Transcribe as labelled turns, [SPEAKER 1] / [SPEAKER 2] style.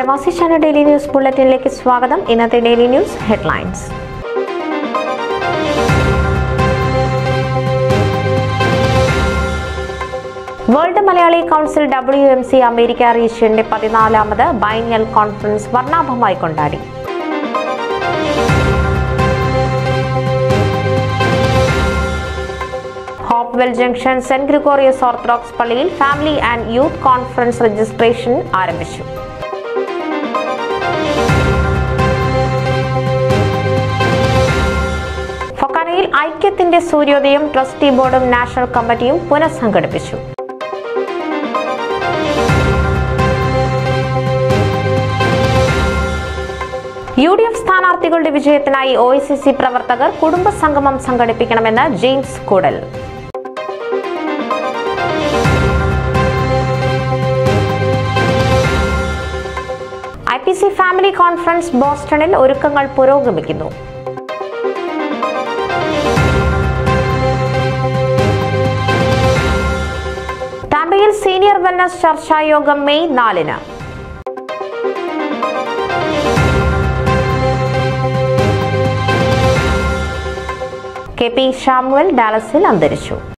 [SPEAKER 1] പ്രവാസി channel daily news ബുള്ളറ്റിനിലേക്ക് സ്വാഗതം ഇന്നത്തെ daily news headlines World Malayali Council W M C America റീജിയന്റെ പതിനാലാമത് ബൈനിയൽ കോൺഫറൻസ് വർണ്ണാഭമായി കൊണ്ടാടി Hopewell Junction Saint Gregorios Orthodox പള്ളിയിൽ family and youth conference registration ആരംഭിച്ചു ഫൊക്കാനയിൽ ഐക്യത്തിന്റെ സൂര്യോദയം ട്രസ്റ്റി ബോർഡും നാഷണൽ കമ്മിറ്റിയും പുനഃസംഘടിപ്പിച്ചു യു ഡി എഫ് സ്ഥാനാർത്ഥികളുടെ വിജയത്തിനായി ഒ ഐ സി സി പ്രവർത്തകർ കുടുംബസംഗമം സംഘടിപ്പിക്കണമെന്ന് James Koodal I P C family conference ബോസ്റ്റണിൽ ഒരുക്കങ്ങൾ പുരോഗമിക്കുന്നു ടാമ്പയിൽ സീനിയർ വെൽനസ് ചർച്ചായോഗം മെയ് നാലിന് കെ പി ഷാമുവൽ ഡാലസിൽ അന്തരിച്ചു